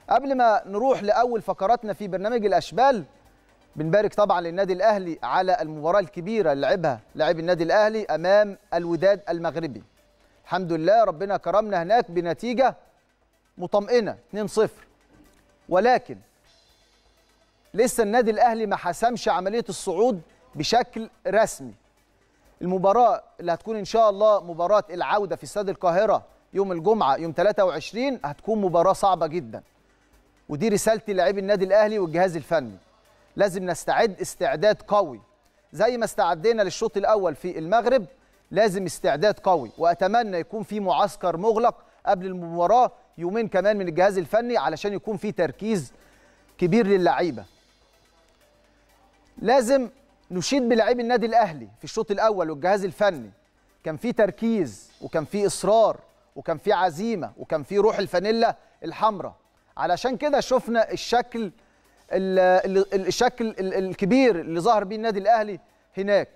قبل ما نروح لاول فقراتنا في برنامج الاشبال بنبارك طبعا للنادي الاهلي على المباراه الكبيره اللي لعبها لاعب النادي الاهلي امام الوداد المغربي الحمد لله ربنا كرمنا هناك بنتيجه مطمئنه 2-0 ولكن لسه النادي الاهلي ما حسمش عمليه الصعود بشكل رسمي المباراه اللي هتكون ان شاء الله مباراه العوده في استاد القاهره يوم الجمعه يوم 23 هتكون مباراه صعبه جدا ودي رسالتي للاعبي النادي الاهلي والجهاز الفني لازم نستعد استعداد قوي زي ما استعدينا للشوط الاول في المغرب لازم استعداد قوي واتمنى يكون في معسكر مغلق قبل المباراه يومين كمان من الجهاز الفني علشان يكون في تركيز كبير للعيبه لازم نشيد بلاعبي النادي الاهلي في الشوط الاول والجهاز الفني كان في تركيز وكان في اصرار وكان في عزيمه وكان في روح الفانيلا الحمراء علشان كده شفنا الشكل الشكل الكبير اللي ظهر بيه النادي الاهلي هناك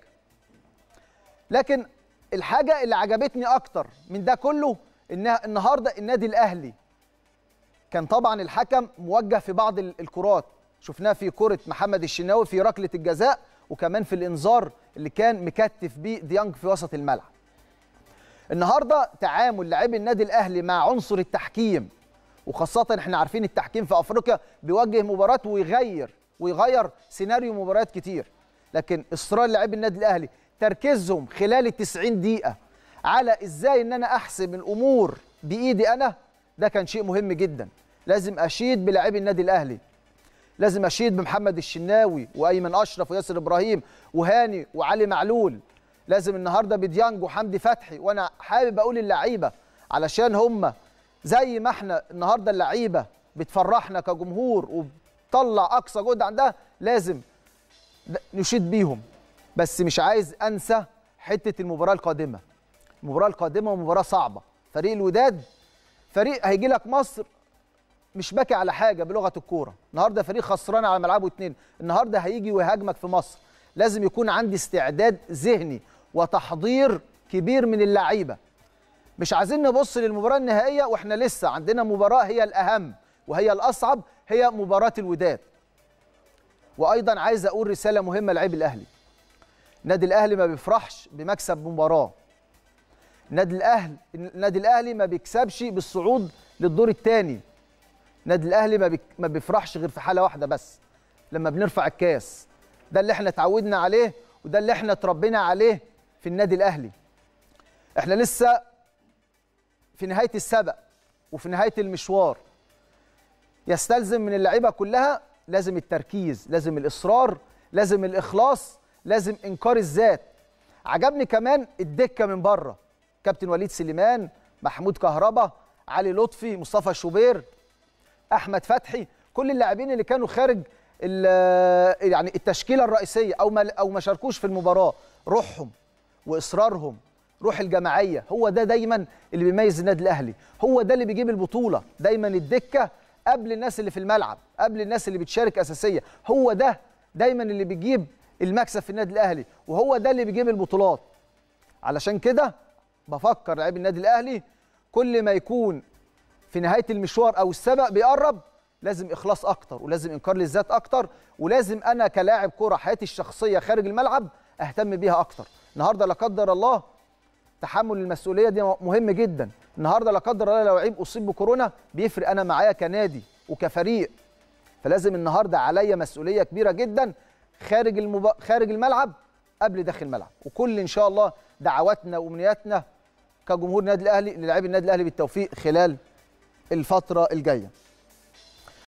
لكن الحاجه اللي عجبتني اكتر من ده كله ان النهارده النادي الاهلي كان طبعا الحكم موجه في بعض الكرات شفناها في كره محمد الشناوي في ركله الجزاء وكمان في الانذار اللي كان مكتف بيه ديانج في وسط الملعب النهارده تعامل لاعبي النادي الاهلي مع عنصر التحكيم وخاصه احنا عارفين التحكيم في افريقيا بيوجه مباراه ويغير ويغير سيناريو مباريات كتير لكن اصرار لاعبي النادي الاهلي تركيزهم خلال ال 90 دقيقه على ازاي ان انا احسم الامور بايدي انا ده كان شيء مهم جدا لازم اشيد بلاعبي النادي الاهلي لازم اشيد بمحمد الشناوي وايمن اشرف وياسر ابراهيم وهاني وعلي معلول لازم النهارده بديانج وحمدي فتحي وانا حابب اقول اللعيبه علشان هم زي ما احنا النهارده اللعيبه بتفرحنا كجمهور وبتطلع اقصى جهد عندها لازم نشيد بيهم بس مش عايز انسى حته المباراه القادمه المباراه القادمه مباراه صعبه فريق الوداد فريق هيجي لك مصر مش باكي على حاجه بلغه الكوره النهارده فريق خسران على ملعبه اتنين النهارده هيجي ويهاجمك في مصر لازم يكون عندي استعداد ذهني وتحضير كبير من اللعيبه مش عايزين نبص للمباراه النهائيه واحنا لسه عندنا مباراه هي الاهم وهي الاصعب هي مباراه الوداد وايضا عايز اقول رساله مهمه لعيب الاهلي النادي الاهلي ما بيفرحش بمكسب مباراه النادي الاهلي النادي الاهلي ما بيكسبش بالصعود للدور الثاني النادي الاهلي ما, بي... ما بيفرحش غير في حاله واحده بس لما بنرفع الكاس ده اللي احنا اتعودنا عليه وده اللي احنا اتربينا عليه في النادي الاهلي احنا لسه في نهايه السبق وفي نهايه المشوار يستلزم من اللعيبه كلها لازم التركيز لازم الاصرار لازم الاخلاص لازم انكار الذات عجبني كمان الدكه من بره كابتن وليد سليمان محمود كهربا علي لطفي مصطفى شوبير احمد فتحي كل اللاعبين اللي كانوا خارج يعني التشكيله الرئيسيه او ما او ما شاركوش في المباراه روحهم واصرارهم روح الجماعيه هو ده دايما اللي بيميز النادي الاهلي هو ده اللي بيجيب البطوله دايما الدكه قبل الناس اللي في الملعب قبل الناس اللي بتشارك اساسيه هو ده دايما اللي بيجيب المكسب في النادي الاهلي وهو ده اللي بيجيب البطولات علشان كده بفكر لاعبي النادي الاهلي كل ما يكون في نهايه المشوار او السبق بيقرب لازم اخلاص اكتر ولازم انكار للذات اكتر ولازم انا كلاعب كره حياتي الشخصيه خارج الملعب اهتم بيها اكتر النهارده لا قدر الله تحمل المسؤوليه دي مهم جدا النهارده لا قدر الله لو لعيب اصيب بكورونا بيفرق انا معايا كنادي وكفريق فلازم النهارده عليا مسؤوليه كبيره جدا خارج المب... خارج الملعب قبل داخل الملعب وكل ان شاء الله دعواتنا وامنياتنا كجمهور النادي الاهلي للاعبي النادي الاهلي بالتوفيق خلال الفتره الجايه